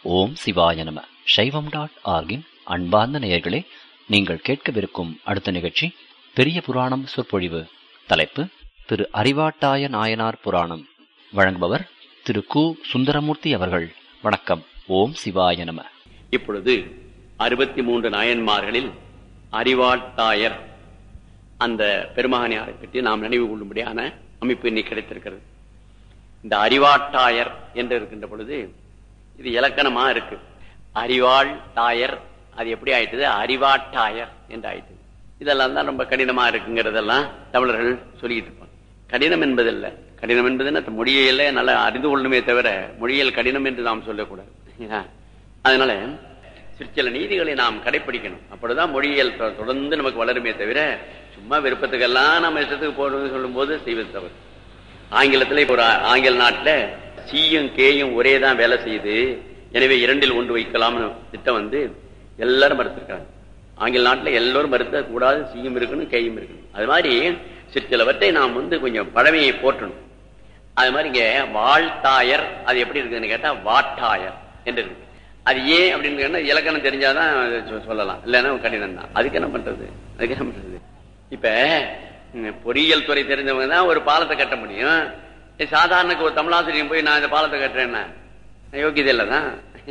ஓம் சிவாய நம சைவம் டாட் ஆர்கின் அன்பார்ந்த நேயர்களே நீங்கள் கேட்கவிருக்கும் அடுத்த நிகழ்ச்சி பெரிய புராணம் சொற்பொழிவு தலைப்பு திரு அறிவாட்டாய நாயனார் புராணம் வழங்குபவர் திரு கு சுந்தரமூர்த்தி அவர்கள் வணக்கம் ஓம் சிவாய நம இப்பொழுது அறுபத்தி மூன்று நாயன்மார்களில் அறிவாட்டாயர் அந்த பெருமகனியாரை பற்றி நாம் நினைவு கொள்ளும்படியான அமைப்பு இன்னைக்கு கிடைத்திருக்கிறது இந்த அறிவாட்டாயர் என்று இருக்கின்ற பொழுது இது இலக்கணமா இருக்கு அறிவாள் தாயர் அது எப்படி ஆயிட்டது அறிவாட்டாயர் என்று ஆயிட்டது இதெல்லாம் தான் ரொம்ப கடினமா இருக்குங்கிறதெல்லாம் தமிழர்கள் சொல்லிட்டு இருப்பாங்க கடினம் என்பதில்லை கடினம் என்பது என்ன மொழியில நல்லா அறிந்து கொள்ளணுமே தவிர மொழியியல் கடினம் என்று நாம் சொல்லக்கூடாது ஏன்னா, அதனால சிற்சில நீதிகளை நாம் கடைபிடிக்கணும் அப்பொழுதுதான் மொழியியல் தொ- தொடர்ந்து நமக்கு வளருமே தவிர சும்மா விருப்பத்துக்கெல்லாம் நம்ம இஷ்டத்துக்கு போடுறது சொல்லும் போது செய்வது தவறு ஆங்கிலத்துல இப்ப ஒரு ஆ- ஆங்கில நாட்டுல சியும் கேயும் ஒரே தான் வேலை செய்யுது எனவே இரண்டில் ஒன்று வைக்கலாம்னு திட்டம் வந்து எல்லாரும் மறுத்திருக்காங்க ஆங்கில நாட்டுல எல்லோரும் மறுத்த கூடாது சியும் இருக்கணும் கேயும் இருக்கணும் அது மாதிரி சிற்சிலவற்றை நாம் வந்து கொஞ்சம் பழமையை போற்றணும் அது மாதிரி இங்க வாழ்த்தாயர் அது எப்படி இருக்குதுன்னு கேட்டா வாட்டாயர் என்று இருக்கு அது ஏன் அப்படின்னு கேட்டா இலக்கணம் தெரிஞ்சாதான் அது சொ- சொல்லலாம் இல்லைன்னா கடினம் தான் அதுக்கு என்ன பண்றது அதுக்கு என்ன பண்றது இப்ப ம், பொறியியல் துறை தெரிஞ்சவங்க தான் ஒரு பாலத்தை கட்ட முடியும் ஏ, சாதாரணக்கு ஒரு தமிழாசிரியர் போய் நான் இந்த பாலத்தை கட்டுறேன்னா யோகியதை இல்லதான்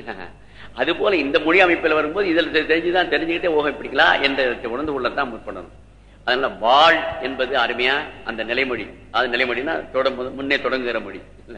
அது போல இந்த மொழி அமைப்பில் வரும்போது இதில் தெ- தெரிஞ்சுதான் தெரிஞ்சுக்கிட்டே ஓகை பிடிக்கலாம் என்ற உணர்ந்து கொள்ளத்தான் முற்படணும் அதனால வாழ் என்பது அருமையா அந்த நிலைமொழி அது நிலைமொழினா தொடங்கு முன்னே தொடங்குகிற மொழி இல்ல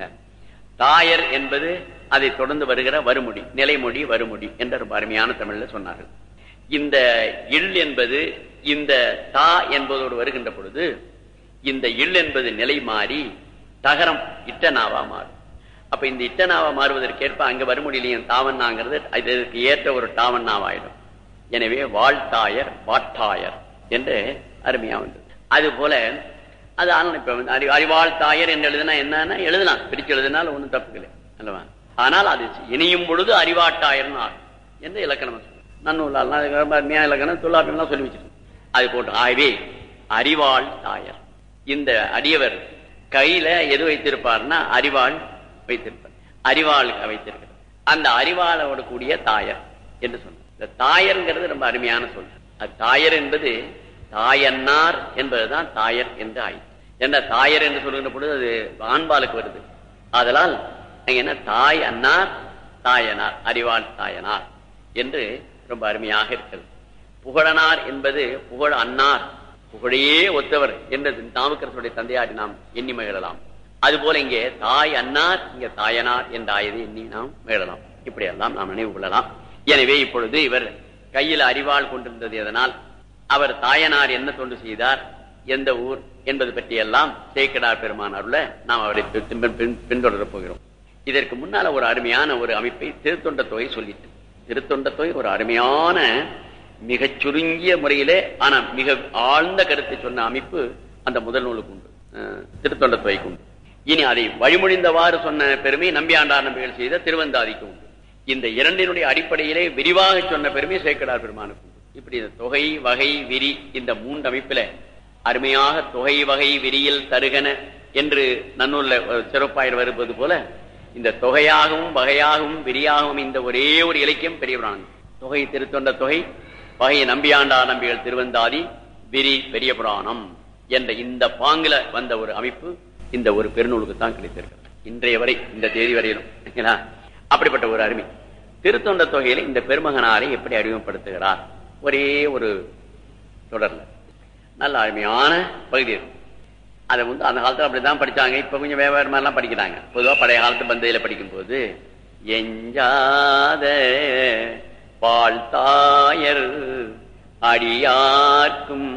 தாயர் என்பது அதை தொடர்ந்து வருகிற வருமொழி நிலைமொழி வருமொழி என்ற ரொம்ப அருமையான தமிழ்ல சொன்னார்கள் இந்த இல் என்பது இந்த தா என்பதோடு வருகின்ற பொழுது இந்த இல் என்பது நிலை மாறி தகரம் இட்டனாவா மாறும் அப்ப இந்த இட்டனாவா மாறுவதற்கேற்ப அங்க வருமொழியிலையும் தாவண்ணாங்கிறது இதற்கு ஏற்ற ஒரு டாவண்ணாவாயிடும் எனவே வாழ்த்தாயர் வாட்டாயர் என்று அருமையா வந்தது அது போல அது ஆனால் இப்ப வந்து அறி அறிவாள் தாயர் என்று எழுதினா என்னன்னா எழுதலாம் பிரிச்சு எழுதினாலும் ஒண்ணும் தப்பு இல்லை அல்லவா ஆனால் அது இணையும் பொழுது அறிவாட்டாயர்னு ஆகும் என்று இலக்கணம் சொல்லும் நன்னூலாம் அதுக்கு ரொம்ப அருமையா இலக்கணம் தொல்லாப்பியம்லாம் சொல்லி வச்சிருக்கோம் அது போட்டு ஆகவே அறிவாள் தாயர் இந்த அடியவர் கையில எது வைத்திருப்பார்னா அறிவாள் வைத்திருப்பார் அறிவாள் வைத்திருக்கிறார் அந்த அறிவாளோடு கூடிய தாயர் என்று சொன்னார் இந்த தாயர்ங்கிறது ரொம்ப அருமையான சொல் அது தாயர் என்பது தாயன்னார் என்பதுதான் தாயர் என்று ஆயிற்று என்ற தாயர் என்று சொல்லுகின்ற பொழுது அது ஆண்பாலுக்கு வருது ஆதலால் அங்க என்ன தாய் அன்னார் தாயனார் அறிவாள் தாயனார் என்று ரொம்ப அருமையாக இருக்கிறது புகழனார் என்பது புகழ் அன்னார் புகழையே ஒத்தவர் என்று நாமக்கரசுடைய தந்தையாரி நாம் எண்ணி மகிழலாம் அதுபோல இங்கே தாய் அன்னார் இங்கே தாயனார் என்ற ஆயதை எண்ணி நாம் மகிழலாம் இப்படியெல்லாம் நாம் நினைவு கொள்ளலாம் எனவே இப்பொழுது இவர் கையில் அறிவாள் கொண்டிருந்தது எதனால் அவர் தாயனார் என்ன தொண்டு செய்தார் எந்த ஊர் என்பது பற்றியெல்லாம் சேக்கடார் பெருமான் அருள நாம் அவரை பின்- பின்- பின்- பின்தொடரப் போகிறோம் இதற்கு முன்னால ஒரு அருமையான ஒரு அமைப்பை திருத்தொண்ட தொகை சொல்லிட்டு திருத்தொண்ட தொகை ஒரு அருமையான மிகச் சுருங்கிய முறையிலே ஆனா மிக ஆழ்ந்த கருத்தை சொன்ன அமைப்பு அந்த முதல் நூலுக்கு உண்டு அஹ், திருத்தொண்ட தொகைக்கு உண்டு இனி அதை வழிமொழிந்தவாறு சொன்ன பெருமை நம்பியாண்டார் நம்பிகள் செய்த திருவந்தாதிக்கு உண்டு இந்த இரண்டினுடைய அடிப்படையிலே விரிவாக சொன்ன பெருமை சேக்கடார் பெருமானுக்கு உண்டு இப்படி இந்த தொகை வகை விரி இந்த மூன்று அமைப்பில அருமையாக தொகை வகை விரியில் தருகன என்று நன்னூல்ல ஒரு சிறப்பாயிர் வருவது போல இந்த தொகையாகவும் வகையாகவும் விரியாகவும் இந்த ஒரே ஒரு இலக்கியம் பெரிய புராணம் தொகை திருத்தொண்ட தொகை வகை நம்பியாண்டா நம்பிகள் திருவந்தாதி விரி பெரிய புராணம் என்ற இந்த பாங்கில வந்த ஒரு அமைப்பு இந்த ஒரு பெருநூலுக்கு தான் கிடைத்திருக்கிறது இன்றைய வரை இந்த தேதி வரையிலும் சரிங்களா? அப்படிப்பட்ட ஒரு அருமை திருத்தொண்ட தொகையில இந்த பெருமகனாரை எப்படி அறிமுகப்படுத்துகிறார் ஒரே ஒரு தொடர்ல நல்ல அருமையான பகுதி இருக்கு அதை வந்து அந்த காலத்துல அப்படிதான் படிச்சாங்க இப்ப கொஞ்சம் வேற வேற மாதிரிலாம் படிக்கிறாங்க பொதுவா பழைய காலத்து பந்தையில படிக்கும் போது எஞ்சாத வாழ்த்தாயர் அடியார்க்கும்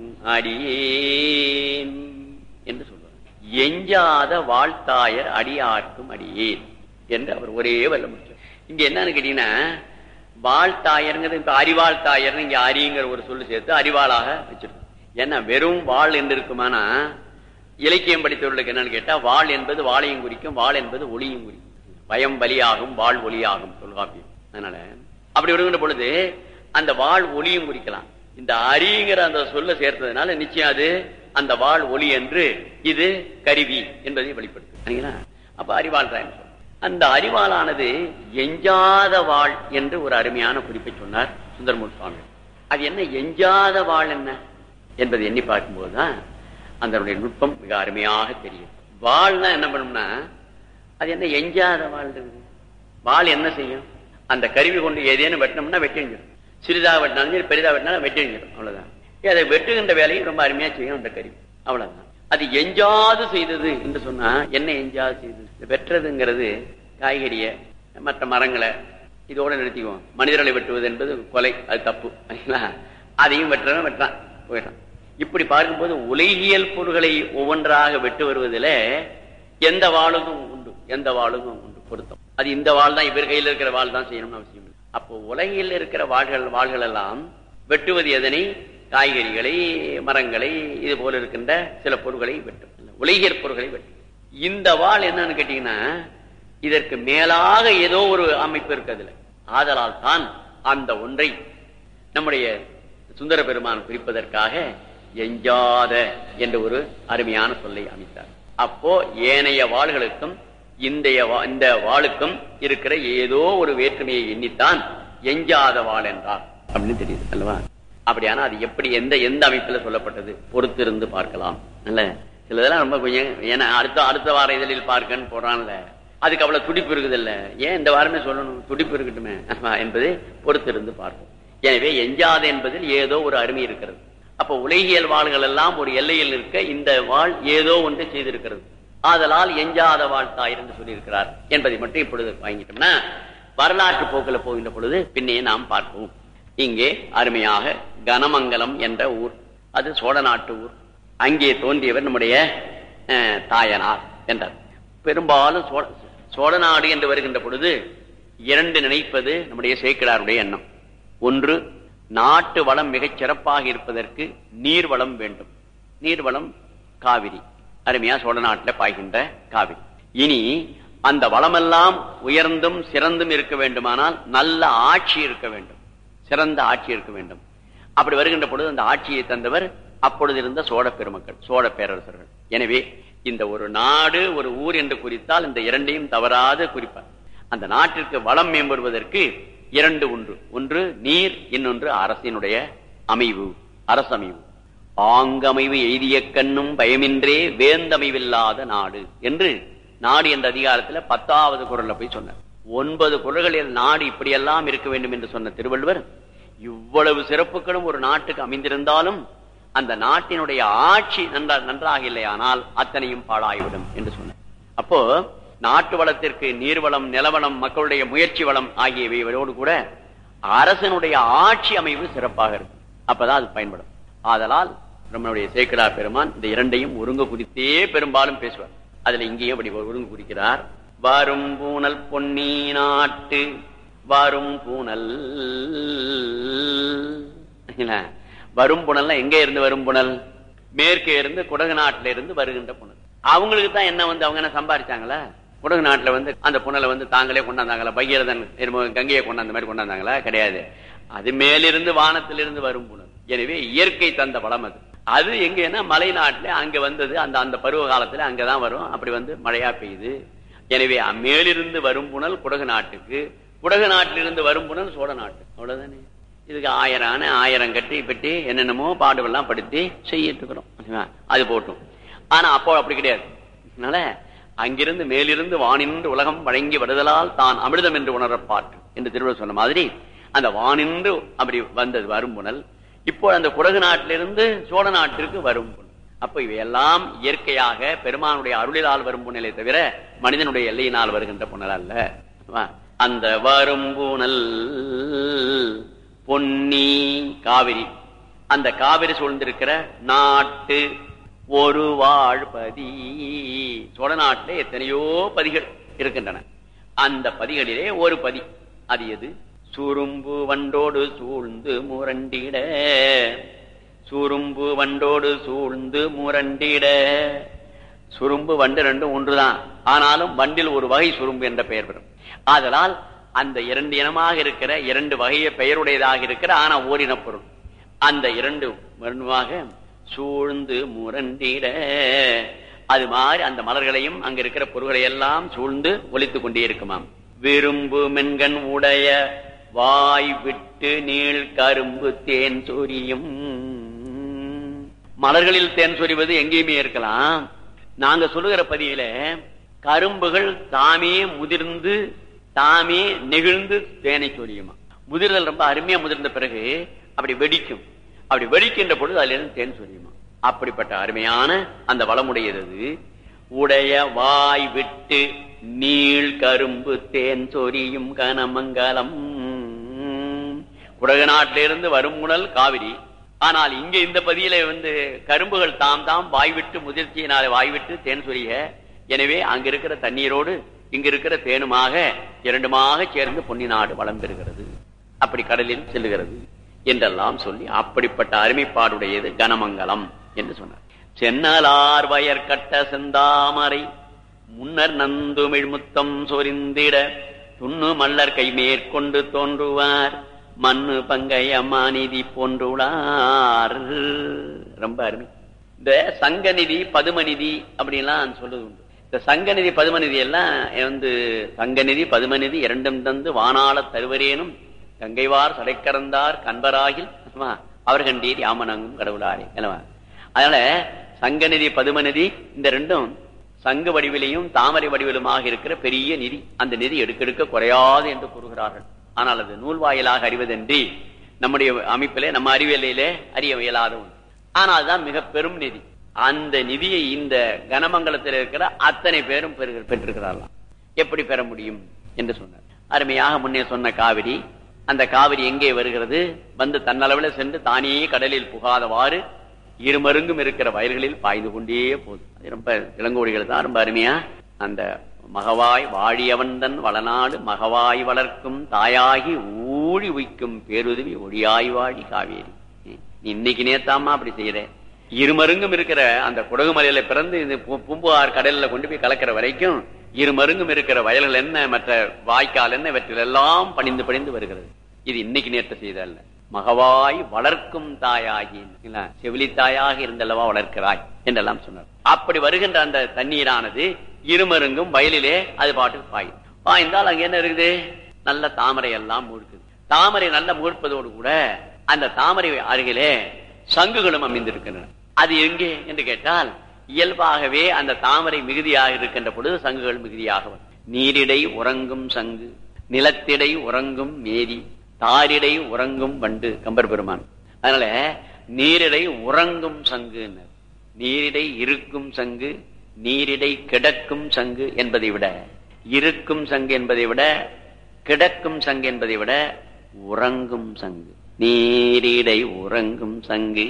அடியேன் என்று சொல்லுவார் எஞ்சாத வாழ்த்தாயர் அடியார்க்கும் அடியேன் என்று அவர் ஒரே வல்ல முடிச்சார் இங்க என்னன்னு கேட்டீங்கன்னா வாழ்த்தாயருங்கிறது இப்ப அறிவாள் தாயர்னு இங்க அரிங்கிற ஒரு சொல்லு சேர்த்து அறிவாளாக வச்சிருக்கோம் ஏன்னா வெறும் வாழ் என்று இருக்குமானா இலக்கியம் படித்தவர்களுக்கு என்னன்னு கேட்டா வாழ் என்பது வாழையும் குறிக்கும் வாழ் என்பது ஒளியும் குறிக்கும் பயம் பலியாகும் வாழ் ஒளியாகும் தொல்காப்பியம் அதனால அப்படி விடுகின்ற பொழுது அந்த வாழ் ஒளியும் குறிக்கலாம் இந்த அரிங்கிற அந்த சொல்ல சேர்த்ததுனால நிச்சயம் அது அந்த வாழ் ஒளி என்று இது கருவி என்பதை வெளிப்படுத்தும் சரிங்களா அப்ப அறிவாள் தான் சொல்றோம் அந்த அறிவாளானது எஞ்சாத வாழ் என்று ஒரு அருமையான குறிப்பை சொன்னார் சுந்தரமூர்த்தி சுவாமி அது என்ன எஞ்சாத வாழ் என்ன என்பதை எண்ணி பார்க்கும்போதுதான் அதனுடைய நுட்பம் மிக அருமையாக தெரியும் வாழ்னா என்ன பண்ணும்னா அது என்ன எஞ்சாத வாழ் இருக்குது வாள் என்ன செய்யும் அந்த கருவி கொண்டு ஏதேனும் வெட்டினோம்னா வெட்டிஞ்சிடும் சிறிதாக வெட்டினாலும் சரி பெரிதாக வெட்டினாலும் வெட்டிஞ்சிடும் அவ்வளவுதான் அதை வெட்டுகின்ற வேலையை ரொம்ப அருமையா செய்யும் அந்த கருவி அவ்வளவுதான் அது எஞ்சாது செய்தது என்று சொன்னா என்ன எஞ்சாது செய்தது வெட்டுறதுங்கிறது காய்கறிய மற்ற மரங்களை இதோட நிறுத்திக்குவோம் மனிதர்களை வெட்டுவது என்பது கொலை அது தப்பு அதையும் வெட்டுறவன் வெட்டான் போயிட்டான் இப்படி பார்க்கும்போது உலகியல் பொருள்களை ஒவ்வொன்றாக வெட்டு வருவதில் எந்த வாழுக்கும் உண்டு எந்த வாழுக்கும் உண்டு பொருத்தம் அது இந்த வாழ் தான் இவர் கையில் இருக்கிற வாழ் தான் செய்யணும்னு அவசியம் இல்லை அப்போ உலகில் இருக்கிற வாள்கள் வாள்கள் எல்லாம் வெட்டுவது எதனை காய்கறிகளை மரங்களை இது போல இருக்கின்ற சில பொருள்களை வெட்டும் உலகியற் பொருள்களை வெட்டும் இந்த வாழ் என்னன்னு கேட்டீங்கன்னா இதற்கு மேலாக ஏதோ ஒரு அமைப்பு இருக்கு அதுல ஆதலால் தான் அந்த ஒன்றை நம்முடைய சுந்தர பெருமான் குறிப்பதற்காக எஞ்சாத என்ற ஒரு அருமையான சொல்லை அமைத்தார் அப்போ ஏனைய வாள்களுக்கும் இந்த இந்த வாளுக்கும் இருக்கிற ஏதோ ஒரு வேற்றுமையை எண்ணித்தான் எஞ்சாத வாழ் என்றார் அப்படின்னு தெரியுது அல்லவா அப்படியானா அது எப்படி எந்த எந்த அமைப்புல சொல்லப்பட்டது பொறுத்திருந்து பார்க்கலாம் இல்ல சிலதெல்லாம் ரொம்ப கொஞ்சம் ஏன்னா அடுத்த அடுத்த வார இதழில் பார்க்கன்னு போறான்ல அதுக்கு அவ்வளவு துடிப்பு இருக்குது இல்ல ஏன் இந்த வாரமே சொல்லணும் துடிப்பு இருக்கட்டுமே என்பதை பொறுத்திருந்து பார்ப்போம் எனவே எஞ்சாத என்பதில் ஏதோ ஒரு அருமை இருக்கிறது அப்ப உலகியல் வாழ்கள் எல்லாம் ஒரு எல்லையில் இருக்க இந்த வாழ் ஏதோ ஒன்று செய்திருக்கிறது ஆதலால் எஞ்சாத வாழ்த்தாய் என்று சொல்லியிருக்கிறார் என்பதை மட்டும் இப்பொழுது வாங்கிட்டோம்னா வரலாற்று போக்கில் போகின்ற பொழுது பின்னே நாம் பார்ப்போம் இங்கே அருமையாக கனமங்கலம் என்ற ஊர் அது சோழ நாட்டு ஊர் அங்கே தோன்றியவர் நம்முடைய தாயனார் என்றார் பெரும்பாலும் சோழ நாடு என்று வருகின்ற பொழுது இரண்டு நினைப்பது நம்முடைய சேக்கிடாருடைய எண்ணம் ஒன்று நாட்டு வளம் மிகச் சிறப்பாக இருப்பதற்கு நீர் வளம் வேண்டும் நீர் வளம் காவிரி அருமையா சோழ நாட்டில் பாய்கின்ற காவிரி இனி அந்த வளமெல்லாம் உயர்ந்தும் சிறந்தும் இருக்க வேண்டுமானால் நல்ல ஆட்சி இருக்க வேண்டும் சிறந்த ஆட்சி இருக்க வேண்டும் அப்படி வருகின்ற பொழுது அந்த ஆட்சியை தந்தவர் அப்பொழுது இருந்த சோழ பெருமக்கள் சோழ பேரரசர்கள் எனவே இந்த ஒரு நாடு ஒரு ஊர் என்று குறித்தால் இந்த இரண்டையும் தவறாது குறிப்பார் அந்த நாட்டிற்கு வளம் மேம்படுவதற்கு இரண்டு ஒன்று ஒன்று நீர் இன்னொன்று அரசினுடைய அமைவு அரசமைவு ஆங்கமைவு எய்திய கண்ணும் பயமின்றே வேந்தமைவில்லாத நாடு என்று நாடு என்ற அதிகாரத்துல பத்தாவது குரல்ல போய் சொன்னார் ஒன்பது குரல்களில் நாடு இப்படியெல்லாம் இருக்க வேண்டும் என்று சொன்ன திருவள்ளுவர் இவ்வளவு சிறப்புகளும் ஒரு நாட்டுக்கு அமைந்திருந்தாலும் அந்த நாட்டினுடைய ஆட்சி நன்றா நன்றாக இல்லையானால் அத்தனையும் பாழாய்விடும் என்று சொன்னார் அப்போ நாட்டு வளத்திற்கு நீர்வளம் நிலவளம் மக்களுடைய முயற்சி வளம் ஆகியவையோடு கூட அரசனுடைய ஆட்சி அமைவு சிறப்பாக இருக்கும் அப்பதான் அது பயன்படும் ஆதலால் நம்மளுடைய சேக்கடா பெருமான் இந்த இரண்டையும் ஒருங்கு குறித்தே பெரும்பாலும் பேசுவார் அதுல இங்கேயே அப்படி ஒருங்கு குறிக்கிறார் வரும் பூனல் பொன்னி நாட்டு வரும் பூனல் வரும் புனல் எங்க இருந்து வரும் புனல் மேற்கே இருந்து குடகு நாட்டில இருந்து வருகின்ற புனல் அவங்களுக்கு தான் என்ன வந்து அவங்க என்ன சம்பாதிச்சாங்களா குடகு நாட்டுல வந்து அந்த புனலை வந்து தாங்களே கொண்டாந்தாங்களா பகீரதன் கங்கையை கொண்டாந்த மாதிரி கொண்டாந்தாங்களா கிடையாது அது மேலிருந்து வானத்திலிருந்து வரும் புனல் எனவே இயற்கை தந்த வளம் அது அது எங்கன்னா மலை நாட்டுல அங்க வந்தது அந்த அந்த பருவ காலத்துல அங்கதான் வரும் அப்படி வந்து மழையா பெய்யுது எனவே மேலிருந்து வரும் புனல் குடகு நாட்டுக்கு குடகு நாட்டிலிருந்து வரும் புனல் சோழ நாட்டு அவ்வளவுதானே இதுக்கு ஆயிரம் ஆன ஆயிரம் கட்டி பெட்டி என்னென்னமோ பாடுவெல்லாம் படுத்தி செய்யிட்டு இருக்கிறோம் அது போட்டும் ஆனா அப்போ அப்படி கிடையாது அதனால அங்கிருந்து மேலிருந்து வானின்று உலகம் வழங்கி வருதலால் தான் அமிர்தம் என்று உணரப்பாட்டு என்று திருவள்ளுவர் சொன்ன மாதிரி அந்த வானின்று அப்படி வந்தது வரும் புனல் இப்போ அந்த குடகு நாட்டிலிருந்து சோழ நாட்டிற்கு வரும் புனல் அப்ப இவையெல்லாம் இயற்கையாக பெருமானுடைய அருளிலால் வரும் புனலை தவிர மனிதனுடைய எல்லையினால் வருகின்ற புனல் அல்ல அந்த வரும் புனல் பொன்னி காவிரி அந்த காவிரி சூழ்ந்திருக்கிற நாட்டு ஒரு வாழ்பதி சோழ நாட்டிலே எத்தனையோ பதிகள் இருக்கின்றன அந்த பதிகளிலே ஒரு பதி அது எது சுரும்பு வண்டோடு சூழ்ந்து முரண்டிட சுரும்பு வண்டோடு சூழ்ந்து முரண்டிட சுரும்பு வண்டு ரெண்டும் ஒன்றுதான் ஆனாலும் வண்டில் ஒரு வகை சுரும்பு என்ற பெயர் பெறும் ஆதலால் அந்த இரண்டு இனமாக இருக்கிற இரண்டு வகைய பெயருடையதாக இருக்கிற ஆனா ஓரின பொருள் அந்த இரண்டு வருணமாக சூழ்ந்து முரண்டிட அது மாதிரி அந்த மலர்களையும் அங்க இருக்கிற பொருள்களை எல்லாம் சூழ்ந்து ஒலித்துக் கொண்டே இருக்குமாம் விரும்பு மென்கண் உடைய வாய் விட்டு நீள் கரும்பு தேன் சொரியும் மலர்களில் தேன் சொரிவது எங்கேயுமே இருக்கலாம் நாங்க சொல்லுகிற பதிவில கரும்புகள் தாமே முதிர்ந்து தாமே நெகிழ்ந்து தேனை சொரியுமா முதிர்தல் ரொம்ப அருமையா முதிர்ந்த பிறகு அப்படி வெடிக்கும் அப்படி வெடிக்கின்ற பொழுது அதுல இருந்து தேன் சொரியுமா அப்படிப்பட்ட அருமையான அந்த வளமுடையது அது. உடைய வாய் விட்டு நீள் கரும்பு தேன் சொரியும் கனமங்கலம் குடகு நாட்டிலிருந்து வரும் முனல் காவிரி ஆனால் இங்க இந்த பதியில வந்து கரும்புகள் தாம் தாம் வாய் விட்டு முதிர்ச்சியினால வாய் விட்டு தேன் சொரிய எனவே அங்க இருக்கிற தண்ணீரோடு இங்க இருக்கிற தேனுமாக இரண்டுமாக சேர்ந்து பொன்னி நாடு வளம் பெறுகிறது அப்படி கடலில் செல்லுகிறது என்றெல்லாம் சொல்லி அப்படிப்பட்ட அருமைப்பாடுடையது கனமங்கலம் என்று சொன்னார் சென்னலார் வயர் கட்ட செந்தாமரை முன்னர் நந்துமிழ் முத்தம் சொரிந்திட துண்ணு மல்லர் கை மேற்கொண்டு தோன்றுவார் மண்ணு பங்கைய மாநிதி போன்றுளார் ரொம்ப அருமை இந்த சங்கநிதி பதுமநிதி அப்படின்லாம் சொல்லுது உண்டு இந்த சங்கநிதி பதுமநிதி எல்லாம் வந்து சங்கநிதி பதுமநிதி இரண்டும் தந்து வானாள தருவரேனும் கங்கைவார் சடைக்கறந்தார் கண்பராகில் ஆமா, அவர் கண்டீர் யாமனங்கும் கடவுளாரே அல்லவா அதனால சங்கநிதி பதுமநிதி இந்த ரெண்டும் சங்கு வடிவிலையும் தாமரை வடிவிலுமாக இருக்கிற பெரிய நிதி அந்த நிதி எடுக்கெடுக்க குறையாது என்று கூறுகிறார்கள் ஆனால் அது நூல் வாயிலாக அறிவதன்றி நம்முடைய அமைப்பிலே நம்ம அறிவியலிலே அறிய இயலாத ஒன்று ஆனால் அதுதான் மிக பெரும் நிதி அந்த நிதியை இந்த கனமங்கலத்தில் இருக்கிற அத்தனை பேரும் பெறு- பெற்றிருக்கிறார்களாம் எப்படி பெற முடியும் என்று சொன்னார் அருமையாக முன்னே சொன்ன காவிரி அந்த காவிரி எங்கே வருகிறது வந்து தன்னளவில் சென்று தானே கடலில் புகாதவாறு இருமருங்கும் இருக்கிற வயல்களில் பாய்ந்து கொண்டே போகுது அது ரொம்ப இளங்கோடிகள் தான் ரொம்ப அருமையா அந்த மகவாய் வாழியவந்தன் வளநாடு மகவாய் வளர்க்கும் தாயாகி ஊழி உய்க்கும் பேருதவி ஒளியாய் வாழி காவேரி நீ இன்னைக்கு நேத்தாமா அப்படி செய்யற இருமருங்கும் இருக்கிற அந்த குடகுமலையில பிறந்து இந்த பூ- பூம்புகார் கடல்ல கொண்டு போய் கலக்கிற வரைக்கும் இருமருங்கும் இருக்கிற வயல்கள் என்ன மற்ற வாய்க்கால் என்ன இவற்றில் எல்லாம் பணிந்து பணிந்து வருகிறது இது இன்னைக்கு நேற்று செய்தல்ல மகவாய் வளர்க்கும் தாயாகி இல்ல, செவிலி தாயாக இருந்தல்லவா வளர்க்கிறாய் என்றெல்லாம் சொன்னார் அப்படி வருகின்ற அந்த தண்ணீரானது இருமருங்கும் வயலிலே அது பாட்டுக்கு பாயும் பாய்ந்தால் அங்க என்ன இருக்குது நல்ல தாமரை எல்லாம் மூழ்குது தாமரை நல்ல மூழ்ப்பதோடு கூட அந்த தாமரை அருகிலே சங்குகளும் அமைந்திருக்கின்றன அது எங்கே என்று கேட்டால் இயல்பாகவே அந்த தாமரை மிகுதியாக இருக்கின்ற பொழுது சங்குகள் மிகுதியாக வரும். நீரிடை உறங்கும் சங்கு நிலத்திடை உறங்கும் மேரி தாரிடை உறங்கும் வண்டு கம்பர் பெருமான் அதனால நீரிடை உறங்கும் சங்கு நீரிடை இருக்கும் சங்கு நீரிடை கிடக்கும் சங்கு என்பதை விட இருக்கும் சங்கு என்பதை விட கிடக்கும் சங்கு என்பதை விட உறங்கும் சங்கு நீரிடை உறங்கும் சங்கு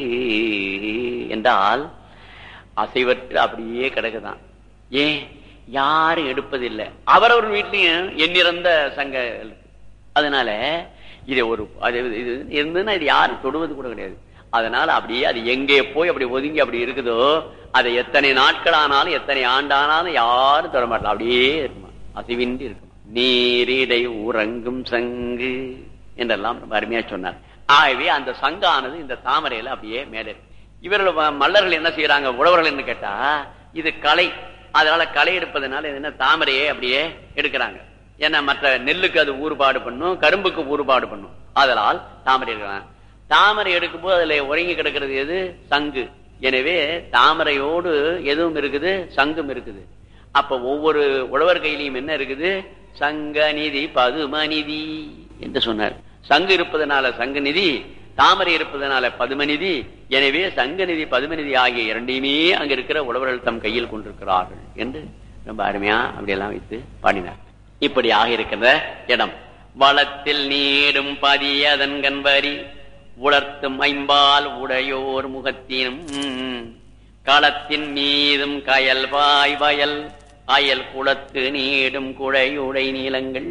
என்றால் அசைவற்று அப்படியே கிடக்குதான் ஏன் யாரும் எடுப்பதில்லை அவரவர் வீட்லயும் எண்ணிறந்த சங்க இருக்கு. அதனால இது ஒரு அது இது இருந்ததுன்னா இது யாரும் தொடுவது கூட கிடையாது அதனால அப்படியே அது எங்கே போய் அப்படி ஒதுங்கி அப்படி இருக்குதோ அதை எத்தனை நாட்கள் ஆனாலும் எத்தனை ஆண்டானாலும் யாரும் தொட மாட்டலாம் அப்படியே இருக்குமா அசைவின்றி இருக்குமா நீரிடை உறங்கும் சங்கு என்றெல்லாம் ரொம்ப அருமையா சொன்னார் ஆகவே அந்த சங்கானது இந்த தாமரையில அப்படியே மேலே இருக்கு இவர்கள் வ- மல்லர்கள் என்ன செய்யறாங்க உழவர்கள் என்ன கேட்டா இது கலை அதனால களை எடுப்பதனால இது என்ன தாமரையே அப்படியே எடுக்கிறாங்க ஏன்னா மற்ற நெல்லுக்கு அது ஊறுபாடு பண்ணும் கரும்புக்கு ஊறுபாடு பண்ணும் அதனால் தாமரை எடுக்கிறாங்க தாமரை எடுக்கும்போது அதுல உறங்கி கிடக்கிறது எது சங்கு எனவே தாமரையோடு எதுவும் இருக்குது சங்கும் இருக்குது அப்ப ஒவ்வொரு உழவர் கையிலையும் என்ன இருக்குது சங்கநிதி பதுமநிதி என்று சொன்னார் சங்கு இருப்பதனால சங்கு நிதி தாமரை இருப்பதனால பதுமநிதி எனவே சங்கநிதி பதுமநிதி ஆகிய இரண்டையுமே அங்க இருக்கிற உழவர்கள் தம் கையில் கொண்டிருக்கிறார்கள் என்று ரொம்ப அருமையா அப்படியெல்லாம் வைத்து பாடினார் இப்படி ஆகியிருக்கிற இடம் வளத்தில் நீடும் பதியதன் கண்வரி உலர்த்தும் ஐம்பால் உடையோர் முகத்தினும் களத்தின் மீதும் கயல் வாய் வயல் அயல் குளத்து நீடும் குழையுடை நீளங்கள்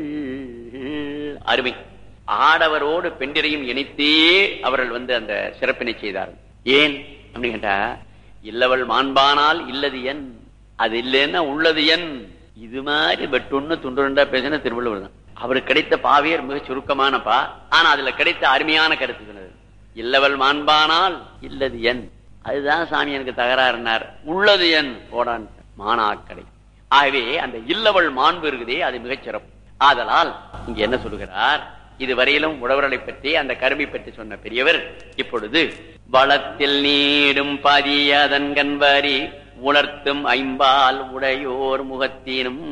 அருமை ஆடவரோடு பெண்டிரையும் இணைத்தே அவர்கள் வந்து அந்த சிறப்பினை செய்தார்கள் ஏன் அப்படின்னு கேட்டா இல்லவள் மாண்பானால் இல்லது என் அது இல்லைன்னா உள்ளது என் இது மாதிரி வெட்டுன்னு துண்டுண்டா பேசின திருவள்ளுவர் தான் அவருக்கு கிடைத்த பாவியர் மிக சுருக்கமான பா ஆனா அதுல கிடைத்த அருமையான கருத்து சொன்னது இல்லவள் மாண்பானால் இல்லது என் அதுதான் சாமி எனக்கு தகராறுனார் உள்ளது என் போடான் மானாக்கடை ஆகவே அந்த இல்லவள் மாண்பு இருக்குதே அது மிகச் சிறப்பு ஆதலால் இங்க என்ன சொல்லுகிறார் இதுவரையிலும் உழவர்களை பற்றி அந்த கருமை பற்றி சொன்ன பெரியவர் இப்பொழுது வளத்தில் நீடும் பதியதன் கண்வரி உணர்த்தும் ஐம்பால் உடையோர் முகத்தினும்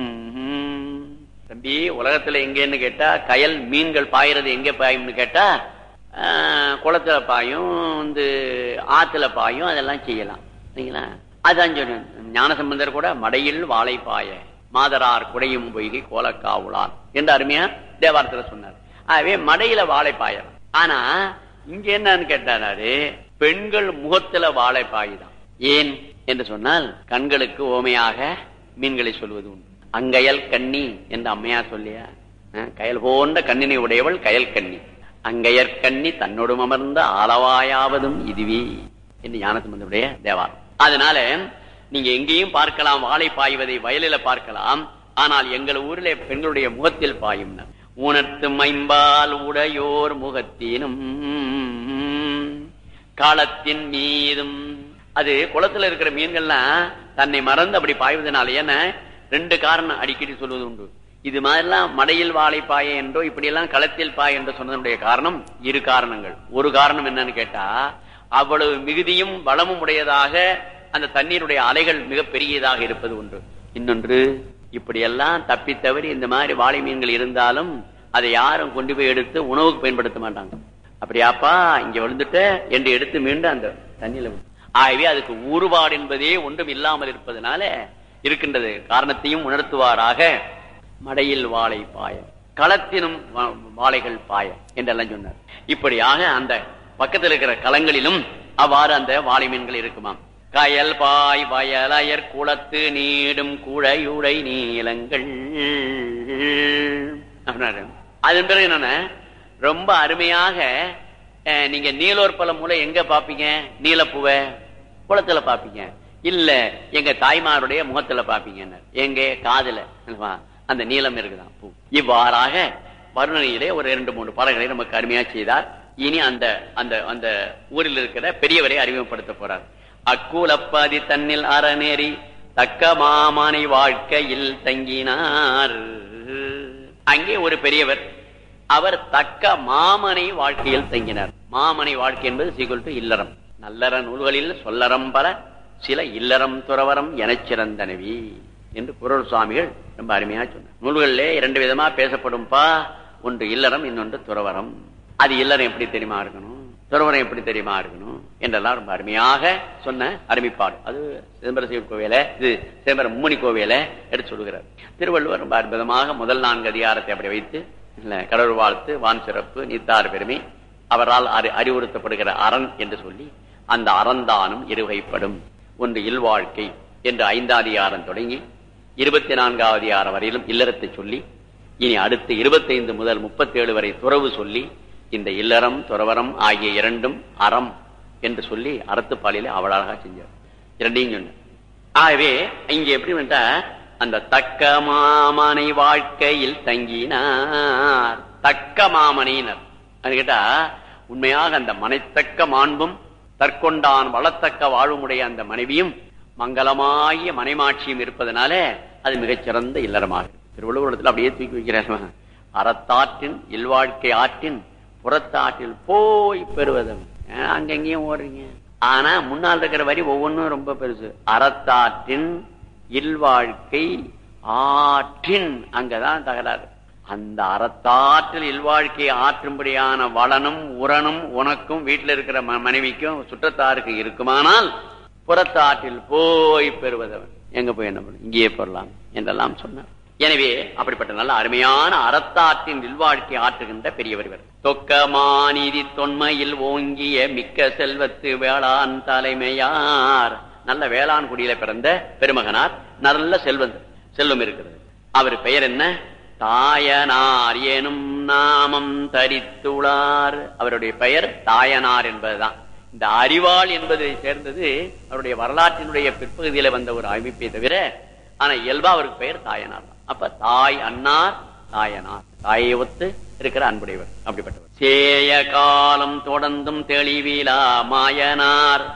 தம்பி உலகத்துல எங்கன்னு கேட்டா கயல் மீன்கள் பாயிறது எங்க பாயும்னு கேட்டா ஆஹ், குளத்துல பாயும் வந்து ஆத்துல பாயும் அதெல்லாம் செய்யலாம் சரிங்களா அதான் சொன்னேன் ஞானசம்பந்தர் கூட மடையில் வாழை பாய மாதரார் குடையும் பொய்கை கோலக்காவுளார் என்று அருமையா தேவாரத்துல சொன்னார் ஆகவே மடையில வாழை பாயலாம் ஆனா இங்க என்னன்னு கேட்டாரு பெண்கள் முகத்துல வாழை பாயுதான் ஏன் என்று சொன்னால் கண்களுக்கு ஓமையாக மீன்களை சொல்வது உண்டு அங்கயல் கண்ணி என்று அம்மையா சொல்லியா அஹ், கயல் போன்ற கண்ணினை உடையவள் கயல் கண்ணி அங்கயற் கண்ணி தன்னோடும் அமர்ந்த ஆளவாயாவதும் இதுவே என்று ஞானசம்பந்தனுடைய தேவாரம் அதனால நீங்க எங்கேயும் பார்க்கலாம் வாழை பாய்வதை வயலில பார்க்கலாம் ஆனால் எங்கள் ஊரிலே பெண்களுடைய முகத்தில் பாயும் உணர்த்தும் ஐம்பால் உடையோர் முகத்தினும் காலத்தின் மீதும் அது குளத்துல இருக்கிற மீன்கள்லாம் தன்னை மறந்து அப்படி பாய்வதனால என்ன ரெண்டு காரணம் அடிக்கடி சொல்வது உண்டு இது மாதிரிலாம் மடையில் வாழை பாய என்றோ இப்படி எல்லாம் களத்தில் பாய் என்று சொன்னதனுடைய காரணம் இரு காரணங்கள் ஒரு காரணம் என்னன்னு கேட்டா அவ்வளவு மிகுதியும் வளமும் உடையதாக அந்த தண்ணீருடைய அலைகள் மிக பெரியதாக இருப்பது உண்டு இன்னொன்று இப்படியெல்லாம் தப்பி தவறி இந்த மாதிரி வாழை மீன்கள் இருந்தாலும் அதை யாரும் கொண்டு போய் எடுத்து உணவுக்கு பயன்படுத்த மாட்டாங்க அப்படியாப்பா இங்க விழுந்துட்ட என்று எடுத்து மீண்டும் அந்த தண்ணியில விடு. ஆகவே அதுக்கு ஊறுபாடு என்பதே ஒன்றும் இல்லாமல் இருப்பதனால இருக்கின்றது காரணத்தையும் உணர்த்துவாராக மடையில் வாழை பாய களத்தினும் வா- வாழைகள் பாய என்றெல்லாம் சொன்னார் இப்படியாக அந்த பக்கத்தில் இருக்கிற களங்களிலும் அவ்வாறு அந்த வாழை மீன்கள் இருக்குமாம் கயல் பாய் வயலயர் குளத்து நீடும் குழையுடை நீளங்கள் அப்படின்னாரு. அதன் பிறகு என்னன்னா ரொம்ப அருமையாக அஹ், நீங்க நீலோர் பழம் மூலம் எங்க பாப்பீங்க நீலப்பூவை குளத்துல பாப்பீங்க இல்ல எங்க தாய்மாருடைய முகத்துல பாப்பீங்க எங்க காதுல அல்லவா? அந்த நீலம் இருக்குதான் பூ இவ்வாறாக வருணனையிலே ஒரு இரண்டு மூன்று பாடல்களை நமக்கு அருமையா செய்தார் இனி அந்த அந்த அந்த ஊரில் இருக்கிற பெரியவரை அறிமுகப்படுத்த போறார் அக்கூலப்பாதி தன்னில் அறநேறி தக்க மாமனை வாழ்க்கையில் தங்கினார் அங்கே ஒரு பெரியவர் அவர் தக்க மாமனை வாழ்க்கையில் தங்கினார் மாமனை வாழ்க்கை என்பது சீக்குவல் டு இல்லறம் நல்லற நூல்களில் சொல்லறம் பல சில இல்லறம் துறவரம் எனச் சிறந்தனவி என்று குரல் சுவாமிகள் ரொம்ப அருமையா சொன்னார் நூல்களிலே இரண்டு விதமா பேசப்படும்பா ஒன்று இல்லறம் இன்னொன்று துறவரம் அது இல்லறம் எப்படி தெரியுமா இருக்கணும் துறவரம் எப்படி தெரியுமா இருக்கணும் என்றெல்லாம் ரொம்ப அருமையாக சொன்ன அருமைப்பாடு அது சிதம்பர சிவன் கோவில இது சிதம்பரம் மும்மணி கோவில எடுத்து சொல்லுகிறார் திருவள்ளுவர் ரொம்ப அற்புதமாக முதல் நான்கு அதிகாரத்தை அப்படி வைத்து இல்ல கடவுள் வாழ்த்து வான் சிறப்பு நீத்தார் பெருமை அவரால் அறி- அறிவுறுத்தப்படுகிற அரண் என்று சொல்லி அந்த அறந்தானும் இருவகைப்படும் ஒன்று இல்வாழ்க்கை என்று ஐந்தாம் அதிகாரம் தொடங்கி இருபத்தி நான்காவது அதிகாரம் வரையிலும் இல்லறத்தை சொல்லி இனி அடுத்து இருபத்தைந்து முதல் முப்பத்தேழு வரை துறவு சொல்லி இந்த இல்லறம் துறவரம் ஆகிய இரண்டும் அறம் என்று சொல்லி அறத்துப்பாலிலே அவள் அழகா செஞ்சார் இரண்டையும் சொன்னார் ஆகவே இங்க எப்படி வந்துட்டா அந்த தக்க மாமனை வாழ்க்கையில் தங்கினார் தக்க மாமனினர் அது கேட்டா உண்மையாக அந்த மனைத்தக்க மாண்பும் தற்கொண்டான் வளத்தக்க வாழ்வுமுடைய அந்த மனைவியும் மங்களமாகிய மனைமாட்சியும் இருப்பதனால அது மிகச்சிறந்த இல்லறமாக இருக்கு. திருவள்ளுவரத்தில் அப்படியே தூக்கி வைக்கிறார் அறத்தாற்றின் இல்வாழ்க்கை ஆற்றின் புறத்தாற்றில் போய் பெறுவதும் ஏன் அங்கங்கேயும் ஓடுறீங்க ஆனா முன்னால் இருக்கிற வரி ஒவ்வொன்றும் ரொம்ப பெருசு அறத்தாற்றின் இல்வாழ்க்கை ஆற்றின் அங்கதான் தகராறு அந்த அறத்தாற்றில் இல்வாழ்க்கை ஆற்றும்படியான வளனும் உரனும் உனக்கும் வீட்டில் இருக்கிற ம- மனைவிக்கும் சுற்றத்தாருக்கு இருக்குமானால் புறத்தாற்றில் போய் பெறுவதவன் எங்க போய் என்ன பண்ண இங்கேயே பெறலாம் என்றெல்லாம் சொன்னார் எனவே அப்படிப்பட்ட நல்ல அருமையான அறத்தாற்றின் இல்வாழ்க்கை ஆற்றுகின்ற பெரியவர் இவர் தொக்கமானிதி தொன்மையில் ஓங்கிய மிக்க செல்வத்து வேளாண் தலைமையார் நல்ல வேளாண் குடியில பிறந்த பெருமகனார் நல்ல செல்வம் செல்வம் இருக்கிறது அவர் பெயர் என்ன தாயனார் எனும் நாமம் தரித்துளார் அவருடைய பெயர் தாயனார் என்பதுதான் இந்த அறிவாள் என்பதை சேர்ந்தது அவருடைய வரலாற்றினுடைய பிற்பகுதியில வந்த ஒரு அமைப்பை தவிர ஆனா இயல்பா அவருக்கு பெயர் தாயனார் தான் அப்ப தாய் அன்னார் தாயனார் தாயை ஒத்து இருக்கிற அன்புடையவர் அப்படிப்பட்டவர் சேய காலம் தொடர்ந்தும் தெளிவிலா மாயனார்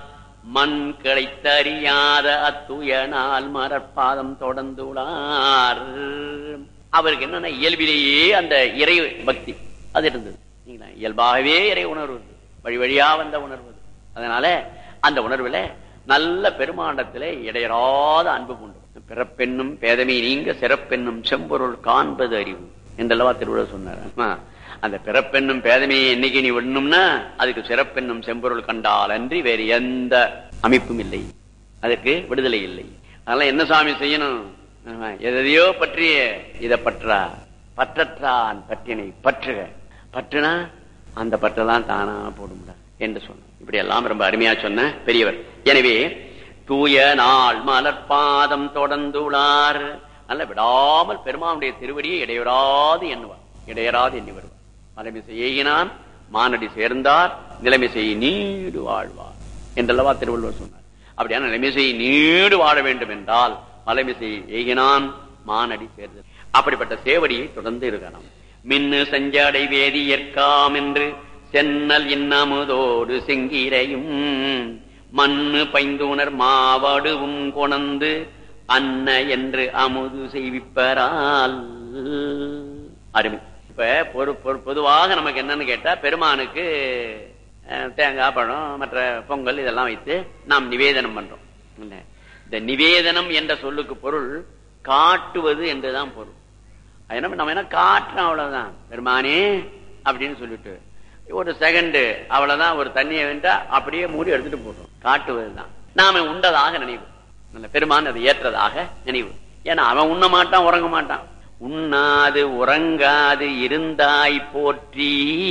மண் கிடைத்தறியாத அத்துயனால் மரப்பாதம் தொடர்ந்துள்ளார் அவருக்கு என்னன்னா இயல்பிலேயே அந்த இறை பக்தி அது இருந்தது சரிங்களா? இயல்பாகவே இறை உணர்வு இருக்கு. வழி வழியா வந்த உணர்வு அது. அதனால அந்த உணர்வுல நல்ல பெருமாண்டத்திலே இடையறாத அன்பு உண்டு பிறப்பெண்ணும் பேதமை நீங்க சிறப்பெண்ணும் செம்பொருள் காண்பது அறிவு என்றல்லவா திருவிழா சொன்னார் ஆமா. அந்த பிறப்பெண்ணும் பேதமையை என்னைக்கு நீ விடணும்னா அதுக்கு சிறப்பெண்ணும் செம்பொருள் கண்டால் அன்றி வேறு எந்த அமைப்பும் இல்லை அதுக்கு விடுதலை இல்லை அதனால என்ன சாமி செய்யணும் ஆமா, எதையோ பற்றிய இத பற்றா பற்றற்றான் பற்றினை பற்றுக பற்றுனா அந்த பற்றெல்லாம் தானா போடும்டா என்று சொன்ன இப்படி எல்லாம் ரொம்ப அருமையா சொன்ன பெரியவர் எனவே தூய நாள் மலர்பாதம் தொடர்ந்துள்ளார் நல்ல விடாமல் பெருமானுடைய திருவடியை இடையராது எண்ணுவார் இடையராது எண்ணி வருவார் மலைமிசை ஏகினான் மானடி சேர்ந்தார் நிலைமிசை நீடு வாழ்வார் என்றல்லவா திருவள்ளுவர் சொன்னார் அப்படியான நிலைமிசை நீடு வாழ வேண்டும் என்றால் மலைமிசை ஏகினான் மானடி சேர்ந்தது அப்படிப்பட்ட சேவடியை தொடர்ந்து இருக்கலாம் மின்னு செஞ்சாடை வேதியற்காம் என்று சென்னல் இன்னமுதோடு செங்கீரையும் மண்ணு பைந்துணர் மாவடுவும் கொணந்து அன்ன என்று அமுது செய்விப்பரால் அருமை இப்ப பொறு பொறு- பொதுவாக நமக்கு என்னன்னு கேட்டா பெருமானுக்கு அஹ், தேங்காய் பழம் மற்ற பொங்கல் இதெல்லாம் வைத்து நாம் நிவேதனம் பண்றோம் இல்ல? இந்த நிவேதனம் என்ற சொல்லுக்கு பொருள் காட்டுவது என்றுதான் பொருள் அது என்ன நம்ம என்ன காட்டுறோம் அவ்வளவுதான் பெருமானே அப்படின்னு சொல்லிட்டு ஒரு செகண்ட் அவ்வளவுதான் ஒரு தண்ணியை வேண்டா அப்படியே மூடி எடுத்துட்டு போடுறோம் காட்டுவதுதான் நாம உண்டதாக நினைவு நல்ல பெருமான் அதை ஏற்றதாக நினைவு ஏன்னா அவன் உண்ண மாட்டான் உறங்க மாட்டான் உண்ணாது உறங்காது இருந்தாய் போற்றி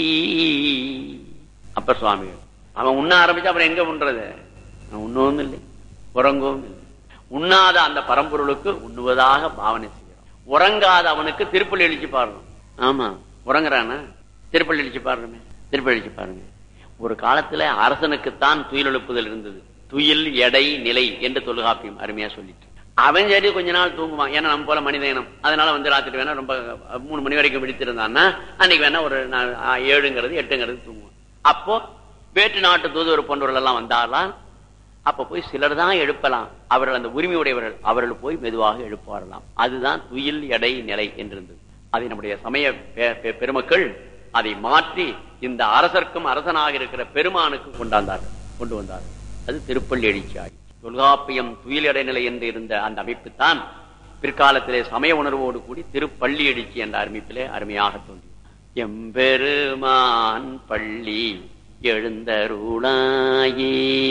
அப்ப சுவாமி அவன் உண்ண ஆரம்பிச்சா அப்புறம் எங்க உண்றது அவன் உண்ணவும் இல்லை உறங்கவும் இல்லை உண்ணாத அந்த பரம்பொருளுக்கு உண்ணுவதாக பாவனை செய்யறோம் உறங்காத அவனுக்கு திருப்பள்ளி எழுச்சி பாடுறோம் ஆமா உறங்குறானா திருப்பள்ளி எழுச்சி பாடுறோமே திருப்பள்ளி எழுச்சி பாருங்க ஒரு காலத்துல அரசனுக்குத்தான் துயில் எழுப்புதல் இருந்தது துயில் எடை நிலை என்று தொல்காப்பியம் அருமையா சொல்லிட்டு அவன் சரி கொஞ்ச நாள் தூங்குவான் ஏன்னா நம்ம போல மனித இனம் அதனால வந்து ராத்திரி வேணா ரொம்ப மூணு மணி வரைக்கும் விழித்திருந்தான்னா அன்னைக்கு வேணா ஒரு நா- ஆ, ஏழுங்கிறது எட்டுங்கிறது தூங்குவான் அப்போ வேற்று நாட்டு தூதுவர் போன்றவர்கள் எல்லாம் வந்தாலாம் அப்ப போய் சிலர் தான் எழுப்பலாம் அவர்கள் அந்த உரிமை உடையவர்கள் அவர்கள் போய் மெதுவாக எழுப்பாரலாம் அதுதான் துயில் எடை நிலை என்றிருந்தது அதை நம்முடைய சமய பெ- பெ- பெருமக்கள் அதை மாற்றி இந்த அரசர்க்கும் அரசனாக இருக்கிற பெருமானுக்கும் கொண்டாந்தார்கள் கொண்டு வந்தார்கள் அது திருப்பள்ளி எழுச்சியாகி தொல்காப்பியம் துயில் இடைநிலை என்று இருந்த அந்த அமைப்பு தான் பிற்காலத்திலே சமய உணர்வோடு கூடி திருப்பள்ளி எழுச்சி என்ற அமைப்பிலே அருமையாக தோன்றி எம்பெருமான் பள்ளி எழுந்தருளாயே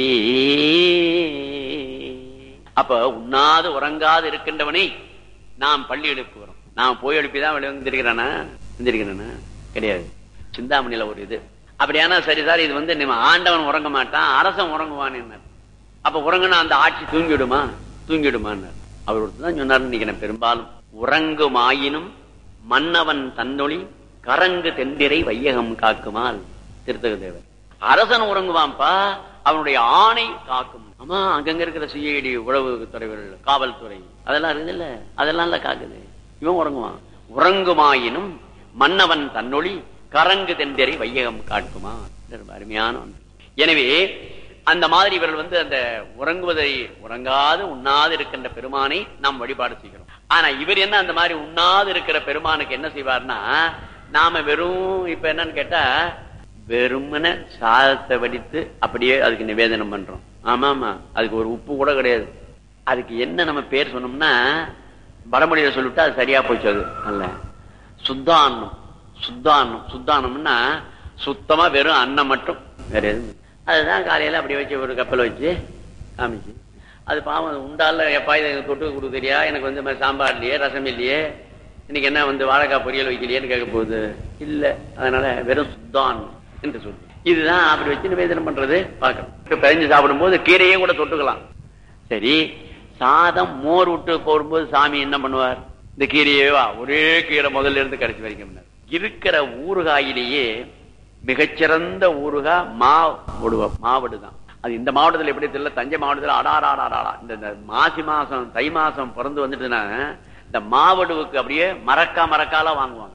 அப்ப உண்ணாது உறங்காது இருக்கின்றவனை நாம் பள்ளி எழுப்புகிறோம் நாம் போய் எழுப்பிதான் எழுந்திருக்கிறானா எழுந்திருக்கிறானா கிடையாது சிந்தாமணியில ஒரு இது அப்படியானா சரி சார் இது வந்து நம்ம ஆண்டவன் உறங்க மாட்டான் அரசன் உறங்குவான் என்ன அப்ப உறங்குனா அந்த ஆட்சி தூங்கிடுமா தூங்கிடுமான்னு அவர் ஒருத்தர் தான் சொன்னார் நினைக்கிறேன் பெரும்பாலும் உறங்குமாயினும் மன்னவன் தன்னொளி கரங்கு தெந்திரை வையகம் காக்குமால் திருத்தக தேவர் அரசன் உறங்குவான்ப்பா அவனுடைய ஆணை காக்கும் ஆமா அங்கங்க இருக்கிற சிஐடி உளவு துறைவர்கள் காவல்துறை அதெல்லாம் இருக்குது இல்ல அதெல்லாம் இல்ல காக்குது இவன் உறங்குவான் உறங்குமாயினும் மன்னவன் தன்னொளி கரங்கு தெந்திரை வையகம் காட்டுமா ரொம்ப அருமையான ஒன்று எனவே அந்த மாதிரி இவர்கள் வந்து அந்த உறங்குவதை உறங்காது உண்ணாது இருக்கின்ற பெருமானை நாம் வழிபாடு செய்கிறோம் ஆனா இவர் என்ன அந்த மாதிரி உண்ணாது இருக்கிற பெருமானுக்கு என்ன செய்வார்னா நாம வெறும் இப்ப என்னன்னு கேட்டா வெறுமன சாதத்தை வடித்து அப்படியே அதுக்கு நிவேதனம் பண்றோம் ஆமா ஆமா அதுக்கு ஒரு உப்பு கூட கிடையாது அதுக்கு என்ன நம்ம பேர் சொன்னோம்னா வடமொழியில சொல்லிவிட்டா அது சரியா போச்சு அது அல்ல சுத்தான்னம் சுத்தான்னம் சுத்தானம்னா சுத்தமா வெறும் அன்னம் மட்டும் வேற எதுவும் இல்லை. அதுதான் காலையில அப்படி வச்சு ஒரு கப்பல் வச்சு காமிச்சு அது பாவம் அது உண்டால எப்பா இதை தொட்டு கொடுக்குறியா எனக்கு வந்து இந்த மாதிரி சாம்பார் இல்லையே ரசம் இல்லையே இன்னைக்கு என்ன வந்து வாழைக்காய் பொரியல் வைக்கலையேன்னு கேட்க போகுது இல்ல அதனால வெறும் சுத்தான் என்று சொல்லு இதுதான் அப்படி வச்சு நிவேதனம் பண்றது பார்க்கணும் இப்ப பிழைஞ்சு சாப்பிடும்போது கீரையே கூட தொட்டுக்கலாம் சரி சாதம் மோர் விட்டு போடும்போது சாமி என்ன பண்ணுவார் இந்த கீரையே வா ஒரே கீரை முதல்ல இருந்து கடைசி வரைக்கும் பண்ணார். இருக்கிற ஊறுகாயிலேயே மிகச்சிறந்த ஊறுகா மா ஒடுவ மாவடு தான் அது இந்த மாவட்டத்தில் எப்படி தெரியல தஞ்சை மாவட்டத்தில் அடாராடாடா இந்த இந்த மாசி மாசம் தை மாசம் பிறந்து வந்துட்டுனா இந்த மாவடுவுக்கு அப்படியே மரக்கா மரக்கால வாங்குவாங்க